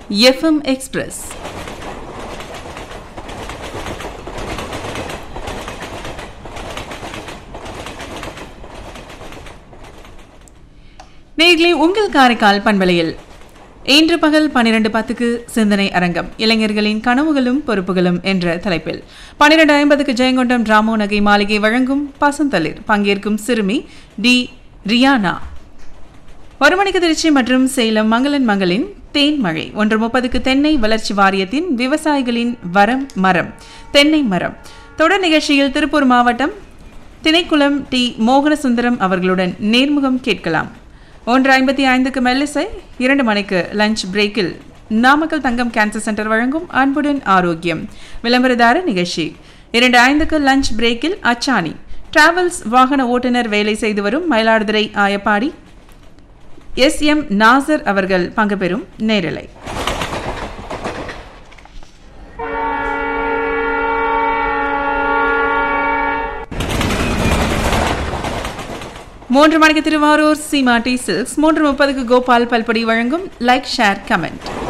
FM express நேர்களே உங்கள் காரைக்கால் பண்பலையில் இன்று பகல் பன்னிரண்டு பத்துக்கு சிந்தனை அரங்கம் இளைஞர்களின் கனவுகளும் பொறுப்புகளும் என்ற தலைப்பில் பன்னிரண்டு ஐம்பதுக்கு ஜெயங்கொண்டம் ராமோ நகை மாளிகை வழங்கும் பசந்தளிர் பங்கேற்கும் சிறுமி டி ரியானா ஒரு மணிக்கு திருச்சி மற்றும் சேலம் மங்களன் மங்களின் தேன் மழை ஒன்று முப்பதுக்கு தென்னை வளர்ச்சி வாரியத்தின் விவசாயிகளின் வரம் மரம் தென்னை மரம் தொடர் நிகழ்ச்சியில் திருப்பூர் மாவட்டம் திணைக்குளம் டி மோகனசுந்தரம் அவர்களுடன் நேர்முகம் கேட்கலாம் ஒன்று ஐம்பத்தி ஐந்துக்கு மெல்லிசை இரண்டு மணிக்கு லஞ்ச் பிரேக்கில் நாமக்கல் தங்கம் கேன்சர் சென்டர் வழங்கும் அன்புடன் ஆரோக்கியம் விளம்பரதார நிகழ்ச்சி இரண்டு ஐந்துக்கு லஞ்ச் பிரேக்கில் அச்சாணி டிராவல்ஸ் வாகன ஓட்டுநர் வேலை செய்து வரும் மயிலாடுதுறை ஆயப்பாடி எஸ் எம் நாசர் அவர்கள் பங்கு பெறும் நேரலை மூன்று மணிக்கு திருவாரூர் சீமா டி சில்க்ஸ் மூன்று முப்பதுக்கு கோபால் பல்படி வழங்கும் லைக் ஷேர் கமெண்ட்